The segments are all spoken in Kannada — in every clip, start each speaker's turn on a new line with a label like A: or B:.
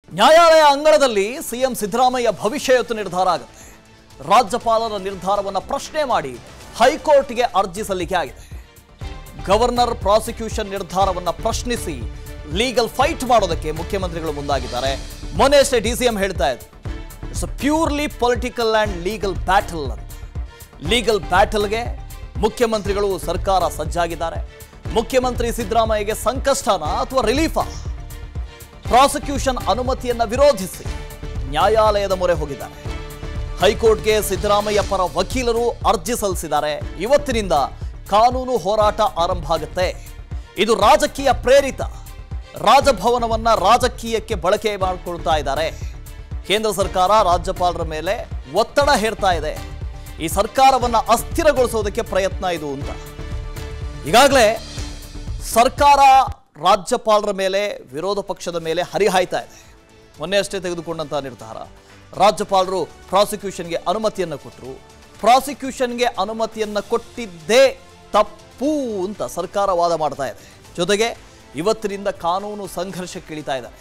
A: ನ್ಯಾಯಾಲಯ ಅಂಗಳದಲ್ಲಿ ಸಿಎಂ ಸಿದ್ದರಾಮಯ್ಯ ಭವಿಷ್ಯಯುತ ನಿರ್ಧಾರ ಆಗುತ್ತೆ ರಾಜ್ಯಪಾಲರ ನಿರ್ಧಾರವನ್ನು ಪ್ರಶ್ನೆ ಮಾಡಿ ಹೈಕೋರ್ಟ್ಗೆ ಅರ್ಜಿ ಸಲ್ಲಿಕೆ ಆಗಿದೆ ಗವರ್ನರ್ ಪ್ರಾಸಿಕ್ಯೂಷನ್ ನಿರ್ಧಾರವನ್ನು ಪ್ರಶ್ನಿಸಿ ಲೀಗಲ್ ಫೈಟ್ ಮಾಡೋದಕ್ಕೆ ಮುಖ್ಯಮಂತ್ರಿಗಳು ಮುಂದಾಗಿದ್ದಾರೆ ಮೊನ್ನೆ ಅಷ್ಟೇ ಡಿ ಸಿ ಎಂ ಹೇಳ್ತಾ ಇದ್ರು it's purely political and legal battle ಅಂತ ಲೀಗಲ್ ಬ್ಯಾಟಲ್ಗೆ ಮುಖ್ಯಮಂತ್ರಿಗಳು ಸರ್ಕಾರ ಸಜ್ಜಾಗಿದ್ದಾರೆ ಮುಖ್ಯಮಂತ್ರಿ ಸಿದ್ದರಾಮಯ್ಯಗೆ ಸಂಕಷ್ಟನ ಅಥವಾ ರಿಲೀಫಾ ಪ್ರಾಸಿಕ್ಯೂಷನ್ ಅನುಮತಿಯನ್ನ ವಿರೋಧಿಸಿ ನ್ಯಾಯಾಲಯದ ಮೊರೆ ಹೋಗಿದ್ದಾರೆ ಹೈಕೋರ್ಟ್ಗೆ ಸಿದ್ದರಾಮಯ್ಯ ಪರ ವಕೀಲರು ಅರ್ಜಿ ಸಲ್ಲಿಸಿದ್ದಾರೆ ಇವತ್ತಿನಿಂದ ಕಾನೂನು ಹೋರಾಟ ಆರಂಭ ಆಗುತ್ತೆ ಇದು ರಾಜಕೀಯ ಪ್ರೇರಿತ ರಾಜಭವನವನ್ನ ರಾಜಕೀಯಕ್ಕೆ ಬಳಕೆ ಮಾಡಿಕೊಳ್ತಾ ಇದ್ದಾರೆ ಕೇಂದ್ರ ಸರ್ಕಾರ ರಾಜ್ಯಪಾಲರ ಮೇಲೆ ಒತ್ತಡ ಹೇರ್ತಾ ಇದೆ ಈ ಸರ್ಕಾರವನ್ನ ಅಸ್ಥಿರಗೊಳಿಸೋದಕ್ಕೆ ಪ್ರಯತ್ನ ಇದು ಅಂತ ಈಗಾಗಲೇ ಸರ್ಕಾರ ರಾಜ್ಯಪಾಲರ ಮೇಲೆ ವಿರೋಧ ಪಕ್ಷದ ಮೇಲೆ ಹರಿಹಾಯ್ತಾ ಇದೆ ಮೊನ್ನೆ ಅಷ್ಟೇ ತೆಗೆದುಕೊಂಡಂತಹ ನಿರ್ಧಾರ ರಾಜ್ಯಪಾಲರು ಪ್ರಾಸಿಕ್ಯೂಷನ್ಗೆ ಅನುಮತಿಯನ್ನು ಕೊಟ್ಟರು ಪ್ರಾಸಿಕ್ಯೂಷನ್ಗೆ ಅನುಮತಿಯನ್ನು ಕೊಟ್ಟಿದ್ದೇ ತಪ್ಪು ಅಂತ ಸರ್ಕಾರ ವಾದ ಮಾಡ್ತಾ ಇದೆ ಜೊತೆಗೆ ಇವತ್ತಿನಿಂದ ಕಾನೂನು ಸಂಘರ್ಷಕ್ಕಿಳಿತಾ ಇದ್ದಾರೆ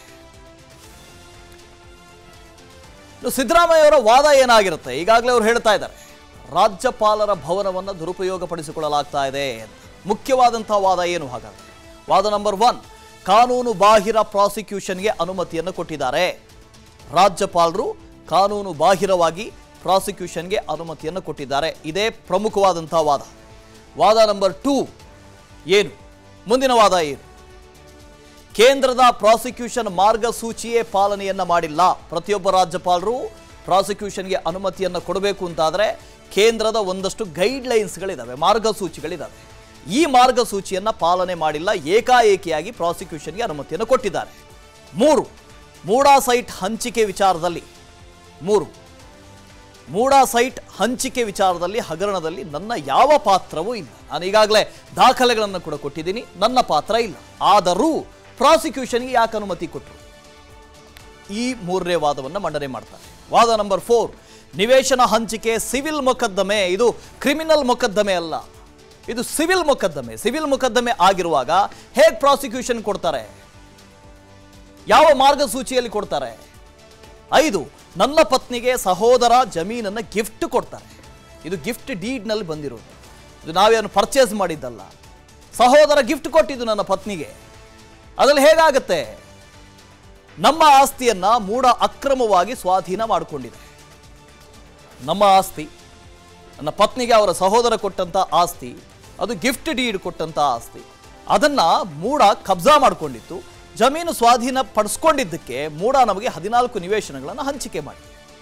A: ಇನ್ನು ಸಿದ್ದರಾಮಯ್ಯ ಅವರ ವಾದ ಏನಾಗಿರುತ್ತೆ ಈಗಾಗಲೇ ಅವರು ಹೇಳ್ತಾ ಇದ್ದಾರೆ ರಾಜ್ಯಪಾಲರ ಭವನವನ್ನು ದುರುಪಯೋಗಪಡಿಸಿಕೊಳ್ಳಲಾಗ್ತಾ ಇದೆ ಅಂತ. ಮುಖ್ಯವಾದಂತಹ ವಾದ ಏನು ಹಾಗಾದ್ರೆ ವಾದ ನಂಬರ್ ಒನ್ ಕಾನೂನು ಬಾಹಿರ ಪ್ರಾಸಿಕ್ಯೂಷನ್ಗೆ ಅನುಮತಿಯನ್ನು ಕೊಟ್ಟಿದ್ದಾರೆ ರಾಜ್ಯಪಾಲರು ಕಾನೂನು ಬಾಹಿರವಾಗಿ ಪ್ರಾಸಿಕ್ಯೂಷನ್ಗೆ ಅನುಮತಿಯನ್ನು ಕೊಟ್ಟಿದ್ದಾರೆ ಇದೇ ಪ್ರಮುಖವಾದಂತಹ ವಾದ ವಾದ ನಂಬರ್ ಟೂ ಏನು ಮುಂದಿನ ವಾದ ಏನು ಕೇಂದ್ರದ ಪ್ರಾಸಿಕ್ಯೂಷನ್ ಮಾರ್ಗಸೂಚಿಯೇ ಪಾಲನೆಯನ್ನ ಮಾಡಿಲ್ಲ ಪ್ರತಿಯೊಬ್ಬ ರಾಜ್ಯಪಾಲರು ಪ್ರಾಸಿಕ್ಯೂಷನ್ಗೆ ಅನುಮತಿಯನ್ನು ಕೊಡಬೇಕು ಅಂತಾದರೆ ಕೇಂದ್ರದ ಒಂದಷ್ಟು ಗೈಡ್ಲೈನ್ಸ್ಗಳಿದ್ದಾವೆ ಮಾರ್ಗಸೂಚಿಗಳಿದ್ದಾವೆ ಈ ಮಾರ್ಗಸೂಚಿಯನ್ನು ಪಾಲನೆ ಮಾಡಿಲ್ಲ ಏಕಾಏಕಿಯಾಗಿ ಪ್ರಾಸಿಕ್ಯೂಷನ್ಗೆ ಅನುಮತಿಯನ್ನು ಕೊಟ್ಟಿದ್ದಾರೆ ಮೂರು ಮೂಡಾ ಸೈಟ್ ಹಂಚಿಕೆ ವಿಚಾರದಲ್ಲಿ ಮೂರು ಮೂಡಾ ಸೈಟ್ ಹಂಚಿಕೆ ವಿಚಾರದಲ್ಲಿ ಹಗರಣದಲ್ಲಿ ನನ್ನ ಯಾವ ಪಾತ್ರವೂ ಇಲ್ಲ ನಾನು ಈಗಾಗಲೇ ದಾಖಲೆಗಳನ್ನು ಕೂಡ ಕೊಟ್ಟಿದ್ದೀನಿ ನನ್ನ ಪಾತ್ರ ಇಲ್ಲ ಆದರೂ ಪ್ರಾಸಿಕ್ಯೂಷನ್ಗೆ ಯಾಕೆ ಅನುಮತಿ ಕೊಟ್ಟರು ಈ ಮೂರನೇ ವಾದವನ್ನು ಮಂಡನೆ ಮಾಡ್ತಾರೆ ವಾದ ನಂಬರ್ ಫೋರ್ ನಿವೇಶನ ಹಂಚಿಕೆ ಸಿವಿಲ್ ಮೊಕದ್ದಮೆ ಇದು ಕ್ರಿಮಿನಲ್ ಮೊಕದ್ದಮೆ ಅಲ್ಲ ಇದು ಸಿವಿಲ್ ಮೊಕದ್ದಮೆ ಸಿವಿಲ್ ಮೊಕದ್ದಮೆ ಆಗಿರುವಾಗ ಹೇಗೆ ಪ್ರಾಸಿಕ್ಯೂಷನ್ ಕೊಡ್ತಾರೆ ಯಾವ ಮಾರ್ಗಸೂಚಿಯಲ್ಲಿ ಕೊಡ್ತಾರೆ ಐದು ನನ್ನ ಪತ್ನಿಗೆ ಸಹೋದರ ಜಮೀನನ್ನು ಗಿಫ್ಟ್ ಕೊಡ್ತಾರೆ ಇದು ಗಿಫ್ಟ್ ಡೀಡ್ನಲ್ಲಿ ಬಂದಿರೋದು ಇದು ನಾವೇನು ಪರ್ಚೇಸ್ ಮಾಡಿದ್ದಲ್ಲ ಸಹೋದರ ಗಿಫ್ಟ್ ಕೊಟ್ಟಿದ್ದು ನನ್ನ ಪತ್ನಿಗೆ ಅದ್ರಲ್ಲಿ ಹೇಗಾಗತ್ತೆ ನಮ್ಮ ಆಸ್ತಿಯನ್ನ ಮೂಢ ಅಕ್ರಮವಾಗಿ ಸ್ವಾಧೀನ ಮಾಡಿಕೊಂಡಿದೆ ನಮ್ಮ ಆಸ್ತಿ ನನ್ನ ಪತ್ನಿಗೆ ಅವರ ಸಹೋದರ ಕೊಟ್ಟಂತ ಆಸ್ತಿ ಅದು ಗಿಫ್ಟ್ ಡೀಡ್ ಕೊಟ್ಟಂತ ಆಸ್ತಿ ಅದನ್ನ ಮೂಡ ಕಬ್ಜಾ ಮಾಡಿಕೊಂಡಿತ್ತು ಜಮೀನು ಸ್ವಾಧೀನ ಪಡಿಸ್ಕೊಂಡಿದ್ದಕ್ಕೆ ಮೂಡ ನಮಗೆ ಹದಿನಾಲ್ಕು ನಿವೇಶನಗಳನ್ನು ಹಂಚಿಕೆ ಮಾಡಿ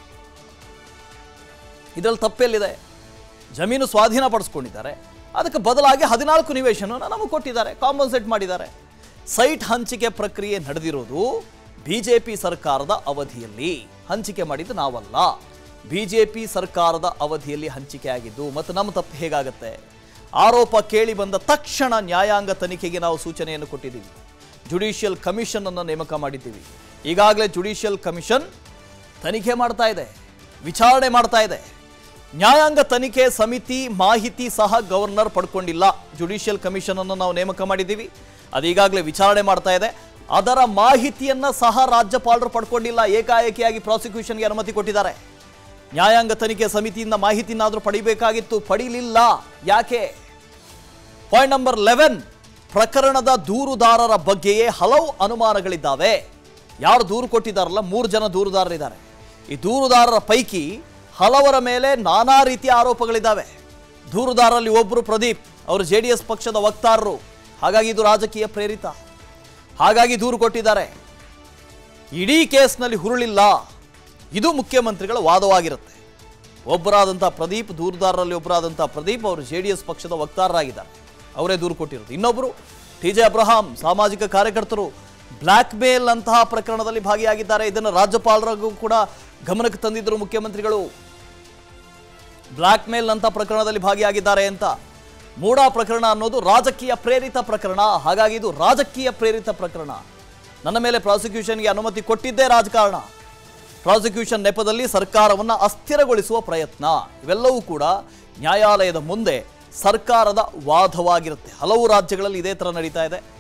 A: ಇದರಲ್ಲಿ ತಪ್ಪೆಲ್ಲಿದೆ ಜಮೀನು ಸ್ವಾಧೀನ ಪಡಿಸ್ಕೊಂಡಿದ್ದಾರೆ ಅದಕ್ಕೆ ಬದಲಾಗಿ ಹದಿನಾಲ್ಕು ನಿವೇಶನವನ್ನು ನಮಗೆ ಕೊಟ್ಟಿದ್ದಾರೆ ಕಾಂಪನ್ಸೇಟ್ ಮಾಡಿದ್ದಾರೆ ಸೈಟ್ ಹಂಚಿಕೆ ಪ್ರಕ್ರಿಯೆ ನಡೆದಿರೋದು ಬಿಜೆಪಿ ಸರ್ಕಾರದ ಅವಧಿಯಲ್ಲಿ ಹಂಚಿಕೆ ಮಾಡಿದ್ದು ನಾವಲ್ಲ ಬಿಜೆಪಿ ಸರ್ಕಾರದ ಅವಧಿಯಲ್ಲಿ ಹಂಚಿಕೆ ಆಗಿದ್ದು ಮತ್ತು ನಮ್ಮ ತಪ್ಪು ಹೇಗಾಗತ್ತೆ ಆರೋಪ ಕೇಳಿ ಬಂದ ತಕ್ಷಣ ನ್ಯಾಯಾಂಗ ತನಿಖೆಗೆ ನಾವು ಸೂಚನೆಯನ್ನು ಕೊಟ್ಟಿದ್ದೀವಿ ಜುಡಿಷಿಯಲ್ ಕಮಿಷನ್ ಅನ್ನು ನೇಮಕ ಮಾಡಿದ್ದೀವಿ ಈಗಾಗಲೇ ಜುಡಿಷಿಯಲ್ ಕಮಿಷನ್ ತನಿಖೆ ಮಾಡ್ತಾ ಇದೆ ವಿಚಾರಣೆ ಮಾಡ್ತಾ ಇದೆ ನ್ಯಾಯಾಂಗ ತನಿಖೆ ಸಮಿತಿ ಮಾಹಿತಿ ಸಹ ಗವರ್ನರ್ ಪಡ್ಕೊಂಡಿಲ್ಲ ಜುಡಿಷಿಯಲ್ ಕಮಿಷನ್ ಅನ್ನು ನಾವು ನೇಮಕ ಮಾಡಿದ್ದೀವಿ ಅದು ಈಗಾಗಲೇ ವಿಚಾರಣೆ ಮಾಡ್ತಾ ಇದೆ ಅದರ ಮಾಹಿತಿಯನ್ನ ಸಹ ರಾಜ್ಯಪಾಲರು ಪಡ್ಕೊಂಡಿಲ್ಲ ಏಕಾಏಕಿಯಾಗಿ ಪ್ರಾಸಿಕ್ಯೂಷನ್ಗೆ ಅನುಮತಿ ಕೊಟ್ಟಿದ್ದಾರೆ ನ್ಯಾಯಾಂಗ ತನಿಖೆ ಸಮಿತಿಯಿಂದ ಮಾಹಿತಿನಾದರೂ ಪಡಿಬೇಕಾಗಿತ್ತು ಪಡೀಲಿಲ್ಲ ಯಾಕೆ ಪಾಯಿಂಟ್ ನಂಬರ್ ಲೆವೆನ್ ಪ್ರಕರಣದ ದೂರುದಾರರ ಬಗ್ಗೆಯೇ ಹಲವು ಅನುಮಾನಗಳಿದ್ದಾವೆ ಯಾರು ದೂರು ಕೊಟ್ಟಿದ್ದಾರಲ್ಲ ಮೂರು ಜನ ದೂರುದಾರರಿದ್ದಾರೆ ಈ ದೂರುದಾರರ ಪೈಕಿ ಹಲವರ ಮೇಲೆ ನಾನಾ ರೀತಿಯ ಆರೋಪಗಳಿದ್ದಾವೆ ದೂರುದಾರರಲ್ಲಿ ಒಬ್ಬರು ಪ್ರದೀಪ್ ಅವರು ಜೆ ಡಿ ಎಸ್ ಪಕ್ಷದ ವಕ್ತಾರರು ಹಾಗಾಗಿ ಇದು ರಾಜಕೀಯ ಪ್ರೇರಿತ ಹಾಗಾಗಿ ದೂರು ಕೊಟ್ಟಿದ್ದಾರೆ ಇಡೀ ಕೇಸ್ನಲ್ಲಿ ಹುರುಳಿಲ್ಲ ಇದು ಮುಖ್ಯಮಂತ್ರಿಗಳ ವಾದವಾಗಿರುತ್ತೆ ಒಬ್ಬರಾದಂಥ ಪ್ರದೀಪ್ ದೂರುದಾರರಲ್ಲಿ ಒಬ್ಬರಾದಂಥ ಪ್ರದೀಪ್ ಅವರು ಜೆ ಡಿ ಎಸ್ ಪಕ್ಷದ ವಕ್ತಾರರಾಗಿದ್ದಾರೆ ಅವರೇ ದೂರು ಕೊಟ್ಟಿರೋದು ಇನ್ನೊಬ್ಬರು ಟಿ ಜೆ ಅಬ್ರಹಾಂ ಸಾಮಾಜಿಕ ಕಾರ್ಯಕರ್ತರು ಬ್ಲ್ಯಾಕ್ ಮೇಲ್ ಅಂತಹ ಪ್ರಕರಣದಲ್ಲಿ ಭಾಗಿಯಾಗಿದ್ದಾರೆ ಇದನ್ನು ರಾಜ್ಯಪಾಲರಿಗೂ ಕೂಡ ಗಮನಕ್ಕೆ ತಂದಿದ್ದರು ಮುಖ್ಯಮಂತ್ರಿಗಳು ಬ್ಲ್ಯಾಕ್ ಮೇಲ್ ಅಂತ ಪ್ರಕರಣದಲ್ಲಿ ಭಾಗಿಯಾಗಿದ್ದಾರೆ ಅಂತ ಮೂಡಾ ಪ್ರಕರಣ ಅನ್ನೋದು ರಾಜಕೀಯ ಪ್ರೇರಿತ ಪ್ರಕರಣ ಹಾಗಾಗಿ ಇದು ರಾಜಕೀಯ ಪ್ರೇರಿತ ಪ್ರಕರಣ ನನ್ನ ಮೇಲೆ ಪ್ರಾಸಿಕ್ಯೂಷನ್ಗೆ ಅನುಮತಿ ಕೊಟ್ಟಿದ್ದೇ ರಾಜಕಾರಣ ಪ್ರಾಸಿಕ್ಯೂಷನ್ ನೆಪದಲ್ಲಿ ಸರ್ಕಾರವನ್ನು ಅಸ್ಥಿರಗೊಳಿಸುವ ಪ್ರಯತ್ನ ಇವೆಲ್ಲವೂ ಕೂಡ ನ್ಯಾಯಾಲಯದ ಮುಂದೆ ಸರ್ಕಾರದ ವಾದವಾಗಿರುತ್ತೆ ಹಲವು ರಾಜ್ಯಗಳಲ್ಲಿ ಇದೇ ಥರ ನಡೀತಾ ಇದೆ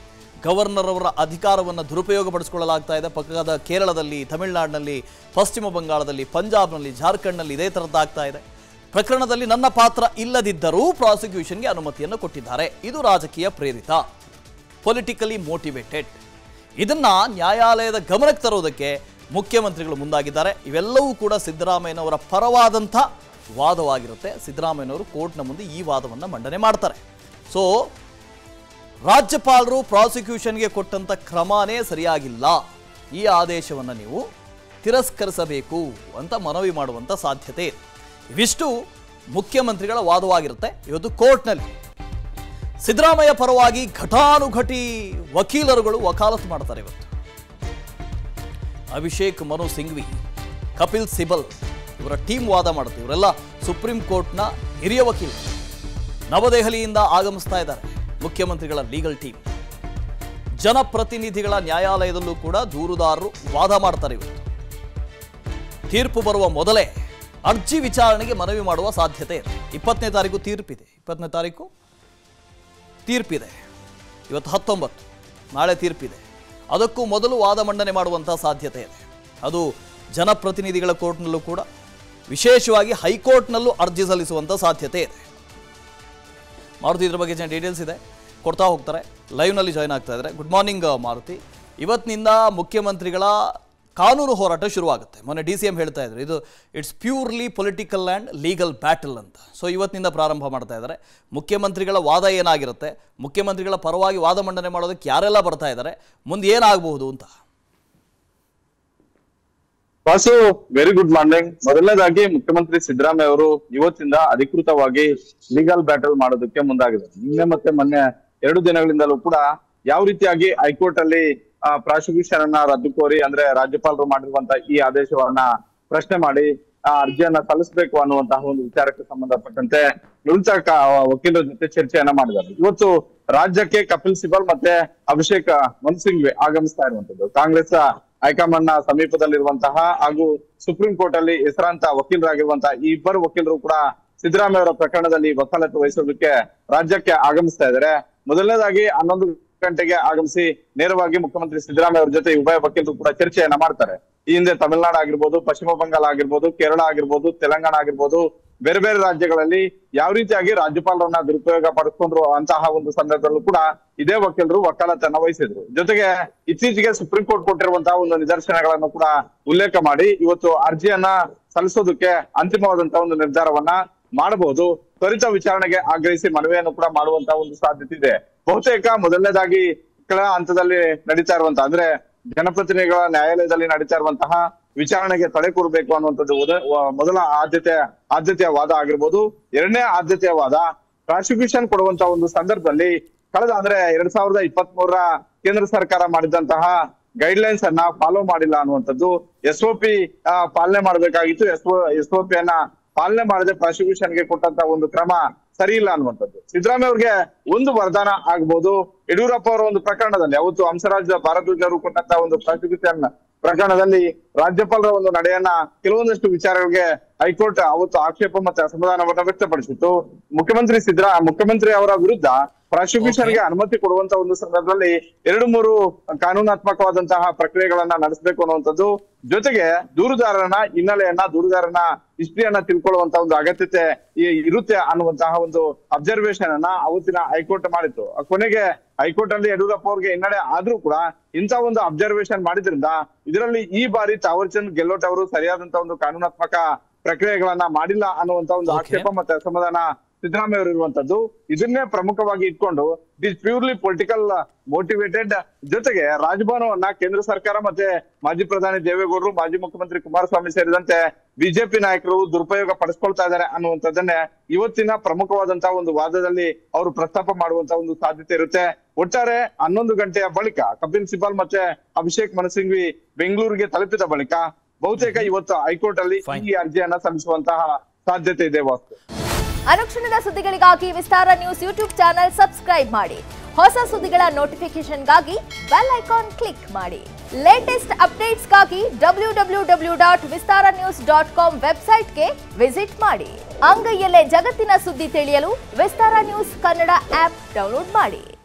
A: ಗವರ್ನರ್ ಅವರ ಅಧಿಕಾರವನ್ನು ದುರುಪಯೋಗ ಪಡಿಸಿಕೊಳ್ಳಲಾಗ್ತಾ ಇದೆ ಪಕ್ಕದ ಕೇರಳದಲ್ಲಿ ತಮಿಳುನಾಡಿನಲ್ಲಿ ಪಶ್ಚಿಮ ಬಂಗಾಳದಲ್ಲಿ ಪಂಜಾಬ್ನಲ್ಲಿ ಜಾರ್ಖಂಡ್ನಲ್ಲಿ ಇದೇ ಥರದ್ದಾಗ್ತಾ ಇದೆ ಪ್ರಕರಣದಲ್ಲಿ ನನ್ನ ಪಾತ್ರ ಇಲ್ಲದಿದ್ದರೂ ಪ್ರಾಸಿಕ್ಯೂಷನ್ಗೆ ಅನುಮತಿಯನ್ನು ಕೊಟ್ಟಿದ್ದಾರೆ ಇದು ರಾಜಕೀಯ ಪ್ರೇರಿತ ಪೊಲಿಟಿಕಲಿ ಮೋಟಿವೇಟೆಡ್ ಇದನ್ನ ನ್ಯಾಯಾಲಯದ ಗಮನಕ್ಕೆ ತರೋದಕ್ಕೆ ಮುಖ್ಯಮಂತ್ರಿಗಳು ಮುಂದಾಗಿದ್ದಾರೆ ಇವೆಲ್ಲವೂ ಕೂಡ ಸಿದ್ದರಾಮಯ್ಯನವರ ಪರವಾದಂಥ ವಾದವಾಗಿರುತ್ತೆ ಸಿದ್ದರಾಮಯ್ಯನವರು ಕೋರ್ಟ್ನ ಮುಂದೆ ಈ ವಾದವನ್ನು ಮಂಡನೆ ಮಾಡ್ತಾರೆ ಸೊ ರಾಜ್ಯಪಾಲರು ಪ್ರಾಸಿಕ್ಯೂಷನ್ಗೆ ಕೊಟ್ಟಂಥ ಕ್ರಮನೇ ಸರಿಯಾಗಿಲ್ಲ ಈ ಆದೇಶವನ್ನು ನೀವು ತಿರಸ್ಕರಿಸಬೇಕು ಅಂತ ಮನವಿ ಮಾಡುವಂಥ ಸಾಧ್ಯತೆ ಇದೆ ಇವಿಷ್ಟು ಮುಖ್ಯಮಂತ್ರಿಗಳ ವಾದವಾಗಿರುತ್ತೆ ಇವತ್ತು ಕೋರ್ಟ್ನಲ್ಲಿ ಸಿದ್ದರಾಮಯ್ಯ ಪರವಾಗಿ ಘಟಾನುಘಟಿ ವಕೀಲರುಗಳು ವಕಾಲತ್ತು ಮಾಡ್ತಾರೆ ಇವತ್ತು ಅಭಿಷೇಕ್ ಮನು ಸಿಂಘ್ವಿ ಕಪಿಲ್ ಸಿಬಲ್ ಇವರ ಟೀಮ್ ವಾದ ಮಾಡುತ್ತೆ ಇವರೆಲ್ಲ ಸುಪ್ರೀಂ ಕೋರ್ಟ್ನ ಹಿರಿಯ ವಕೀಲರು ನವದೆಹಲಿಯಿಂದ ಆಗಮಿಸ್ತಾ ಇದ್ದಾರೆ ಮುಖ್ಯಮಂತ್ರಿಗಳ ಲೀಗಲ್ ಟೀಮ್ ಜನಪ್ರತಿನಿಧಿಗಳ ನ್ಯಾಯಾಲಯದಲ್ಲೂ ಕೂಡ ದೂರುದಾರರು ವಾದ ಮಾಡ್ತಾರೆ ಇವತ್ತು ತೀರ್ಪು ಬರುವ ಮೊದಲೇ ಅರ್ಜಿ ವಿಚಾರಣೆಗೆ ಮನವಿ ಮಾಡುವ ಸಾಧ್ಯತೆ ಇದೆ ಇಪ್ಪತ್ತನೇ ತಾರೀಕು ತೀರ್ಪಿದೆ ಇಪ್ಪತ್ತನೇ ತಾರೀಕು ತೀರ್ಪಿದೆ ಇವತ್ತು ಹತ್ತೊಂಬತ್ತು ನಾಳೆ ತೀರ್ಪಿದೆ ಅದಕ್ಕೂ ಮೊದಲು ವಾದ ಮಂಡನೆ ಮಾಡುವಂಥ ಸಾಧ್ಯತೆ ಇದೆ ಅದು ಜನಪ್ರತಿನಿಧಿಗಳ ಕೋರ್ಟ್ನಲ್ಲೂ ಕೂಡ ವಿಶೇಷವಾಗಿ ಹೈಕೋರ್ಟ್ನಲ್ಲೂ ಅರ್ಜಿ ಸಲ್ಲಿಸುವಂಥ ಸಾಧ್ಯತೆ ಇದೆ ಮಾರುತಿ ಇದ್ರ ಬಗ್ಗೆ ಜನ ಡೀಟೇಲ್ಸ್ ಇದೆ ಕೊಡ್ತಾ ಹೋಗ್ತಾರೆ ಲೈವ್ನಲ್ಲಿ ಜಾಯ್ನ್ ಆಗ್ತಾ ಇದ್ದಾರೆ ಗುಡ್ ಮಾರ್ನಿಂಗ್ ಮಾರುತಿ ಇವತ್ತಿನಿಂದ ಮುಖ್ಯಮಂತ್ರಿಗಳ ಕಾನೂನು ಹೋರಾಟ ಶುರುವಾಗುತ್ತೆ ಮೊನ್ನೆ ಡಿ ಸಿ ಎಂ ಹೇಳ್ತಾ ಇದ್ರು ಇದು it's purely political and legal battle ಅಂತ ಸೊ ಇವತ್ತಿನಿಂದ ಪ್ರಾರಂಭ ಮಾಡ್ತಾ ಇದ್ದಾರೆ ಮುಖ್ಯಮಂತ್ರಿಗಳ ವಾದ ಏನಾಗಿರುತ್ತೆ ಮುಖ್ಯಮಂತ್ರಿಗಳ ಪರವಾಗಿ ವಾದ ಮಂಡನೆ ಮಾಡೋದಕ್ಕೆ ಯಾರೆಲ್ಲ ಬರ್ತಾ ಇದ್ದಾರೆ ಮುಂದೆ ಏನಾಗಬಹುದು ಅಂತ
B: ವಾಸು ವೆರಿ ಗುಡ್ ಮಾರ್ನಿಂಗ್ ಮೊದಲನೇದಾಗಿ ಮುಖ್ಯಮಂತ್ರಿ ಸಿದ್ದರಾಮಯ್ಯ ಅವರು ಇವತ್ತಿಂದ ಅಧಿಕೃತವಾಗಿ ಲೀಗಲ್ ಬ್ಯಾಟಲ್ ಮಾಡೋದಕ್ಕೆ ಮುಂದಾಗಿದ್ದಾರೆ ನಿನ್ನೆ ಮತ್ತೆ ಮೊನ್ನೆ ಎರಡು ದಿನಗಳಿಂದಲೂ ಕೂಡ ಯಾವ ರೀತಿಯಾಗಿ ಹೈಕೋರ್ಟ್ ಅಲ್ಲಿ ಪ್ರಾಸಿಕ್ಯೂಷನ್ ಅನ್ನ ರದ್ದು ಕೋರಿ ಅಂದ್ರೆ ರಾಜ್ಯಪಾಲರು ಮಾಡಿರುವಂತ ಈ ಆದೇಶವನ್ನ ಪ್ರಶ್ನೆ ಮಾಡಿ ಆ ಅರ್ಜಿಯನ್ನ ಸಲ್ಲಿಸಬೇಕು ಅನ್ನುವಂತಹ ಒಂದು ವಿಚಾರಕ್ಕೆ ಸಂಬಂಧಪಟ್ಟಂತೆ ನುರಿತ ಕ- ವಕೀಲರ ಜೊತೆ ಚರ್ಚೆಯನ್ನ ಮಾಡಿದ್ದಾರೆ ಇವತ್ತು ರಾಜ್ಯಕ್ಕೆ ಕಪಿಲ್ ಸಿಬಲ್ ಮತ್ತೆ ಅಭಿಷೇಕ್ ಮನು ಸಿಂಘ್ವಿ ಆಗಮಿಸ್ತಾ ಇರುವಂತದ್ದು ಕಾಂಗ್ರೆಸ್ ಹೈಕಮಾಂಡ್ ನ ಸಮೀಪದಲ್ಲಿರುವಂತಹ ಹಾಗೂ ಸುಪ್ರೀಂ ಕೋರ್ಟ್ ಅಲ್ಲಿ ಹೆಸರಾಂತ ವಕೀಲರಾಗಿರುವಂತಹ ಈ ಇಬ್ಬರು ವಕೀಲರು ಕೂಡ ಸಿದ್ದರಾಮಯ್ಯ ಅವರ ಪ್ರಕರಣದಲ್ಲಿ ವಕಾಲತ್ತು ವಹಿಸೋದಕ್ಕೆ ರಾಜ್ಯಕ್ಕೆ ಆಗಮಿಸ್ತಾ ಇದ್ದಾರೆ ಮೊದಲನೇದಾಗಿ ಹನ್ನೊಂದು ಗಂಟೆಗೆ ಆಗಮಿಸಿ ನೇರವಾಗಿ ಮುಖ್ಯಮಂತ್ರಿ ಸಿದ್ದರಾಮಯ್ಯ ಅವರ ಜೊತೆ ಉಭಯ ವಕೀಲರು ಕೂಡ ಚರ್ಚೆಯನ್ನ ಮಾಡ್ತಾರೆ ಈ ಹಿಂದೆ ತಮಿಳುನಾಡು ಆಗಿರ್ಬೋದು ಪಶ್ಚಿಮ ಬಂಗಾಳ ಆಗಿರ್ಬೋದು ಕೇರಳ ಆಗಿರ್ಬೋದು ತೆಲಂಗಾಣ ಆಗಿರ್ಬೋದು ಬೇರೆ ಬೇರೆ ರಾಜ್ಯಗಳಲ್ಲಿ ಯಾವ ರೀತಿಯಾಗಿ ರಾಜ್ಯಪಾಲರನ್ನ ದುರುಪಯೋಗ ಪಡಿಸ್ಕೊಂಡ್ರು ಅಂತಹ ಒಂದು ಸಂದರ್ಭದಲ್ಲೂ ಕೂಡ ಇದೇ ವಕೀಲರು ವಕಾಲತನ್ನ ವಹಿಸಿದ್ರು ಜೊತೆಗೆ ಇತ್ತೀಚೆಗೆ ಸುಪ್ರೀಂ ಕೋರ್ಟ್ ಕೊಟ್ಟಿರುವಂತಹ ಒಂದು ನಿದರ್ಶನಗಳನ್ನು ಕೂಡ ಉಲ್ಲೇಖ ಮಾಡಿ ಇವತ್ತು ಅರ್ಜಿಯನ್ನ ಸಲ್ಲಿಸೋದಕ್ಕೆ ಅಂತಿಮವಾದಂತಹ ಒಂದು ನಿರ್ಧಾರವನ್ನ ಮಾಡಬಹುದು ತ್ವರಿತ ವಿಚಾರಣೆಗೆ ಆಗ್ರಹಿಸಿ ಮನವಿಯನ್ನು ಕೂಡ ಮಾಡುವಂತಹ ಒಂದು ಸಾಧ್ಯತೆ ಇದೆ ಬಹುತೇಕ ಮೊದಲನೇದಾಗಿ ಕೆಳ ಹಂತದಲ್ಲಿ ನಡೀತಾ ಇರುವಂತಹ ಅಂದ್ರೆ ಜನಪ್ರತಿನಿಧಿಗಳ ನ್ಯಾಯಾಲಯದಲ್ಲಿ ನಡೀತಾ ಇರುವಂತಹ ವಿಚಾರಣೆಗೆ ತಡೆ ಕೂರಬೇಕು ಅನ್ನುವಂಥದ್ದು ಉದ- ವ- ಮೊದಲ ಆದ್ಯತೆ ಆದ್ಯತೆಯ ವಾದ ಆಗಿರ್ಬೋದು ಎರಡನೇ ಆದ್ಯತೆಯ ವಾದ ಪ್ರಾಸಿಕ್ಯೂಷನ್ ಕೊಡುವಂತ ಒಂದು ಸಂದರ್ಭದಲ್ಲಿ ಕಳೆದ ಅಂದ್ರೆ ಎರಡ್ ಸಾವಿರದ ಇಪ್ಪತ್ತ್ ಮೂರರ ಕೇಂದ್ರ ಸರ್ಕಾರ ಮಾಡಿದಂತಹ ಗೈಡ್ ಲೈನ್ಸ್ ಅನ್ನ ಫಾಲೋ ಮಾಡಿಲ್ಲ ಅನ್ನುವಂಥದ್ದು ಎಸ್ ಒ ಪಿ ಪಾಲನೆ ಮಾಡಬೇಕಾಗಿತ್ತು ಎಸ್ ಎಸ್ ಒ ಪಿ ಅನ್ನ ಪಾಲನೆ ಮಾಡದೆ ಪ್ರಾಸಿಕ್ಯೂಷನ್ ಗೆ ಕೊಟ್ಟಂತ ಒಂದು ಕ್ರಮ ಸರಿ ಇಲ್ಲ ಅನ್ನುವಂಥದ್ದು ಸಿದ್ದರಾಮಯ್ಯ ಅವ್ರಿಗೆ ಒಂದು ವರದಾನ ಆಗ್ಬೋದು ಯಡಿಯೂರಪ್ಪ ಅವರ ಒಂದು ಪ್ರಕರಣದಲ್ಲಿ ಅವತ್ತು ಹಂಸರಾಜ್ ಭಾರದ್ವಾಜ್ ಅವರು ಕೊಟ್ಟಂತ ಒಂದು ಪ್ರಾಸಿಕ್ಯೂಷನ್ ಪ್ರಕರಣದಲ್ಲಿ ರಾಜ್ಯಪಾಲರ ಒಂದು ನಡೆಯನ್ನ ಕೆಲವೊಂದಷ್ಟು ವಿಚಾರಗಳಿಗೆ ಹೈಕೋರ್ಟ್ ಅವತ್ತು ಆಕ್ಷೇಪ ಮತ್ತೆ ಅಸಮಾಧಾನವನ್ನ ವ್ಯಕ್ತಪಡಿಸಿತ್ತು ಮುಖ್ಯಮಂತ್ರಿ ಸಿದ್ದರಾ ಮುಖ್ಯಮಂತ್ರಿ ಅವರ ವಿರುದ್ಧ ಪ್ರಾಸಿಕ್ಯೂಷನ್ ಗೆ ಅನುಮತಿ ಕೊಡುವಂತ ಒಂದು ಸಂದರ್ಭದಲ್ಲಿ ಎರಡು ಮೂರು ಕಾನೂನಾತ್ಮಕವಾದಂತಹ ಪ್ರಕ್ರಿಯೆಗಳನ್ನ ನಡೆಸಬೇಕು ಅನ್ನುವಂಥದ್ದು ಜೊತೆಗೆ ದೂರುದಾರನ ಹಿನ್ನೆಲೆಯನ್ನ ದೂರುದಾರನ ಹಿಸ್ಟ್ರಿಯನ್ನ ತಿಳ್ಕೊಳ್ಳುವಂತ ಒಂದು ಅಗತ್ಯತೆ ಇ- ಇರುತ್ತೆ ಅನ್ನುವಂತಹ ಒಂದು ಅಬ್ಸರ್ವೇಷನ್ ಅನ್ನ ಅವತ್ತಿನ ಹೈಕೋರ್ಟ್ ಮಾಡಿತ್ತು ಕೊನೆಗೆ ಹೈಕೋರ್ಟ್ ಅಲ್ಲಿ ಯಡಿಯೂರಪ್ಪ ಅವ್ರಿಗೆ ಹಿನ್ನಡೆ ಆದ್ರೂ ಕೂಡ ಇಂತ ಒಂದು ಅಬ್ಸರ್ವೇಷನ್ ಮಾಡಿದ್ರಿಂದ ಇದರಲ್ಲಿ ಈ ಬಾರಿ ತಾವರ್ಚಂದ್ ಗೆಹ್ಲೋಟ್ ಅವರು ಸರಿಯಾದಂತ ಒಂದು ಕಾನೂನಾತ್ಮಕ ಪ್ರಕ್ರಿಯೆಗಳನ್ನ ಮಾಡಿಲ್ಲ ಅನ್ನುವಂತ ಒಂದು
A: Okay.
B: ಆಕ್ಷೇಪ ಮತ್ತೆ ಅಸಮಾಧಾನ ಸಿದ್ದರಾಮಯ್ಯ ಅವರು ಇರುವಂತದ್ದು ಇದನ್ನೇ ಪ್ರಮುಖವಾಗಿ ಇಟ್ಕೊಂಡು it is purely political motivated ಜೊತೆಗೆ ರಾಜಭವನವನ್ನ ಕೇಂದ್ರ ಸರ್ಕಾರ ಮತ್ತೆ ಮಾಜಿ ಪ್ರಧಾನಿ ದೇವೇಗೌಡರು ಮಾಜಿ ಮುಖ್ಯಮಂತ್ರಿ ಕುಮಾರಸ್ವಾಮಿ ಸೇರಿದಂತೆ ಬಿಜೆಪಿ ನಾಯಕರು ದುರುಪಯೋಗ ಪಡಿಸ್ಕೊಳ್ತಾ ಇದ್ದಾರೆ ಅನ್ನುವಂಥದ್ದನ್ನೇ ಇವತ್ತಿನ ಪ್ರಮುಖವಾದಂತಹ ಒಂದು ವಾದದಲ್ಲಿ ಅವರು ಪ್ರಸ್ತಾಪ ಮಾಡುವಂತ ಒಂದು ಸಾಧ್ಯತೆ ಇರುತ್ತೆ ಒಟ್ಟಾರೆ ಹನ್ನೊಂದು ಗಂಟೆಯ ಬಳಿಕ ಕಪಿಲ್ ಸಿಬಲ್ ಮತ್ತೆ ಅಭಿಷೇಕ್ ಮನಸಿಂಘ್ವಿ ಬೆಂಗಳೂರಿಗೆ ತಲುಪಿದ ಬಳಿಕ ಬಹುತೇಕ ಇವತ್ತು ಹೈಕೋರ್ಟ್ ಅಲ್ಲಿ
A: Fine.
B: ಈ ಅರ್ಜಿಯನ್ನ ಸಲ್ಲಿಸುವಂತಹ ಸಾಧ್ಯತೆ ಇದೆ ವಾಸ್ತು
C: ಅನುಕ್ಷಣದ ಸುದ್ದಿಗಳಿಗಾಗಿ Vistara news YouTube channel subscribe ಮಾಡಿ ಹೊಸ ಸುದ್ದಿಗಳ ನೋಟಿಫಿಕೇಶನ್ಗಾಗಿ ಬೆಲ್ ಐಕಾನ್ ಕ್ಲಿಕ್ ಮಾಡಿ ಲೇಟೆಸ್ಟ್ ಅಪ್ಡೇಟ್ಸ್ಗಾಗಿ W W W dot Vistara news dot com ವೆಬ್ಸೈಟ್ಗೆ ವಿಸಿಟ್ ಮಾಡಿ ಅಂಗೈಯಲ್ಲೇ ಜಗತ್ತಿನ ಸುದ್ದಿ ತಿಳಿಯಲು Vistara news Kannada app download ಮಾಡಿ